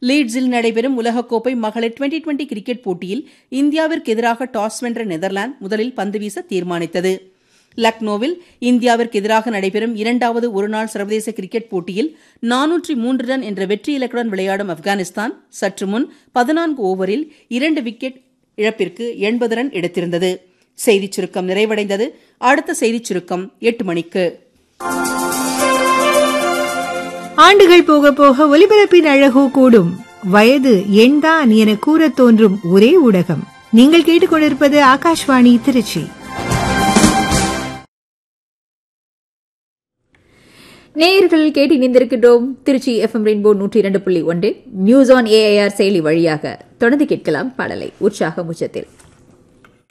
லீட்ஸில் நடைபெறும் உலகக்கோப்பை மகளிர் டுவெண்டி டுவெண்டி கிரிக்கெட் போட்டியில் இந்தியாவிற்கு எதிராக டாஸ் வென்ற நெதர்லாந்து முதலில் பந்து வீச தீர்மானித்தது லக்னோவில் இந்தியாவிற்கு எதிராக நடைபெறும் இரண்டாவது ஒருநாள் சர்வதேச கிரிக்கெட் போட்டியில் நானூற்றி மூன்று ரன் என்ற வெற்றி இலக்குடன் விளையாடும் ஆப்கானிஸ்தான் சற்று முன் பதினான்கு ஓவரில் இரண்டு விக்கெட் இழப்பிற்கு எண்பது ரன் எடுத்திருந்தது செய்திச் சுருக்கம் நிறைவடைந்தது அடுத்த செய்திச் சுருக்கம் எட்டு மணிக்கு ஆண்டுகள் போக போக ஒலிபரப்பின் அழகோ கூடும் வயது எண்தான் என கூறத் தோன்றும் ஒரே ஊடகம் நீங்கள் கேட்டுக்கொண்டிருப்பது ஆகாஷ்வாணி திருச்சி நேயர்கள் கேட்டு இணைந்திருக்கின்றோம் திருச்சி எஃப்எம் ரெயின்போ நூற்றி இரண்டு புள்ளி ஒன்று நியூஸ் ஆன் ஏஐஆர் செயலி வழியாக தொடர்ந்து கேட்கலாம் பாடலை உற்சாக உச்சத்தில்